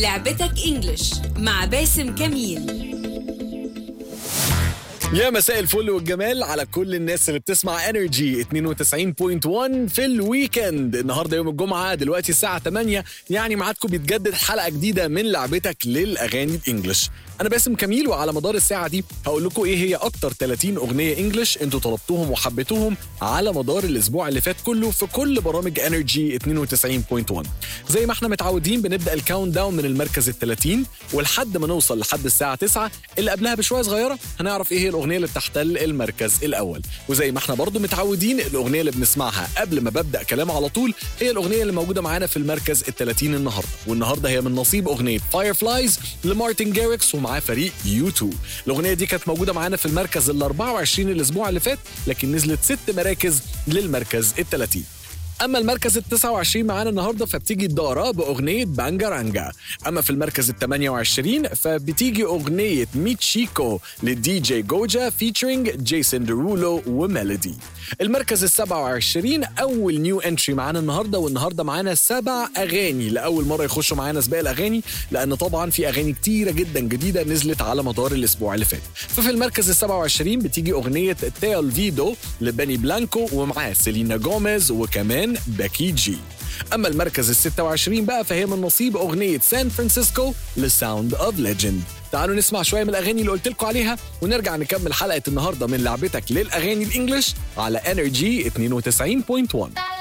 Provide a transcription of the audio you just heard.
لعبتك انجلش مع باسم كميل يا مساء الفل والجمال على كل الناس اللي بتسمع انرجي 92.1 في الويكند النهارده يوم الجمعه دلوقتي الساعه 8 يعني ميعادكم بيتجدد حلقه جديده من لعبتك للاغاني الانجليش انا باسم كميل وعلى مدار الساعه دي هقول لكم ايه هي اكتر 30 اغنيه انجليش انتوا طلبتوهم وحبيتوهم على مدار الاسبوع اللي فات كله في كل برامج انرجي 92.1 زي ما احنا متعودين بنبدا الكاونت داون من المركز ال 30 ولحد ما نوصل لحد الساعه 9 اللي قبلها بشويه صغيره هنعرف ايه هي الاغنيه اللي بتحتل المركز الاول وزي ما احنا برضو متعودين الاغنيه اللي بنسمعها قبل ما ببدا كلام على طول هي الاغنيه اللي موجوده معانا في المركز ال 30 النهارده والنهارده هي من نصيب اغنيه فاير فلايز لمارتن جاريكس ومعاه فريق يو 2 الاغنيه دي كانت موجوده معانا في المركز ال 24 الاسبوع اللي فات لكن نزلت ست مراكز للمركز ال 30 اما المركز ال 29 معانا النهارده فبتيجي الدارة باغنيه بانجارانجا اما في المركز ال 28 فبتيجي اغنيه ميتشيكو للدي جي جوجا فيتشرنج جيسون ديرولو وميلودي المركز ال 27 اول نيو انتري معانا النهارده والنهارده معانا سبع اغاني لاول مره يخشوا معانا سباق الاغاني لان طبعا في اغاني كتيره جدا جديده نزلت على مدار الاسبوع اللي فات ففي المركز ال 27 بتيجي اغنيه تيل فيدو لبني بلانكو ومعاه سيلينا جوميز وكمان باكي جي اما المركز ال 26 بقى فهي من نصيب اغنيه سان فرانسيسكو لساوند اوف ليجند تعالوا نسمع شويه من الاغاني اللي قلت لكم عليها ونرجع نكمل حلقه النهارده من لعبتك للاغاني الانجليش على انرجي 92.1